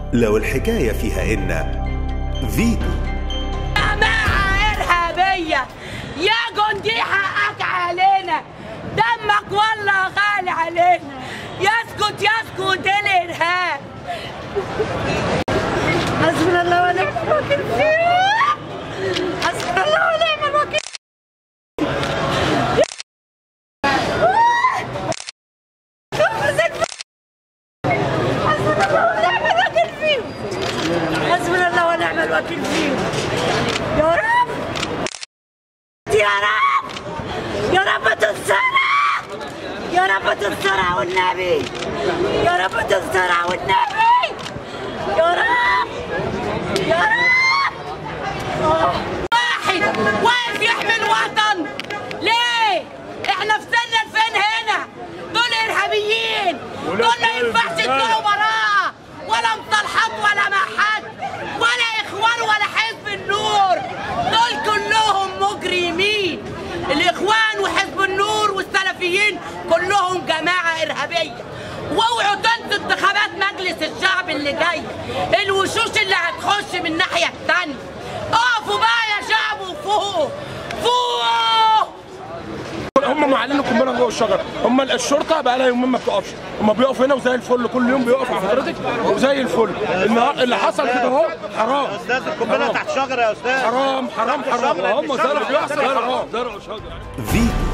لو الحكاية فيها إن فيتو جماعة إرهابية يا جندي حقك علينا دمك والله غالي علينا يسكت يسكت الإرهاب حسبنا الله ونعم الوكيل فيه حسبنا الله ونعم الوكيل حسبنا الله ونعم الوكيل فيه حسبنا الله ونعم الوكيل فيه يا رب يا رب يا رب تنصرنا يا رب تنصرها والنبي يا رب تنصرها والنبي يا رب يا رب واحد واقف يحمي الوطن ليه؟ احنا في سنة 2000 هنا دول ارهابيين دول ما ينفعش يطلعوا براءة ولا مصالحات ولا مع حد ولا اخوان ولا حزب النور دول كلهم مجرمين الاخوان وحزب النور والسلفيين كلهم جماعة ارهابية واوعوا تنسوا انتخابات مجلس الشعب اللي جاي الوشوش اللي هتخش من الناحية التانية اقفوا بقى يا شعب وفوقوا فوقوا هم معلين القنبله جوه الشجره هم الشرطه بقى لها يومين ما بتقفش هم بيقفوا هنا وزي الفل كل يوم بيقفوا حضرتك وزي الفل النهار اللي حصل كده اهو حرام استاذ القنبله تحت شجره يا استاذ حرام حرام حرام الشجرة هم مش زرعوا شجرة. زرعوا زرعوا شجره فيتو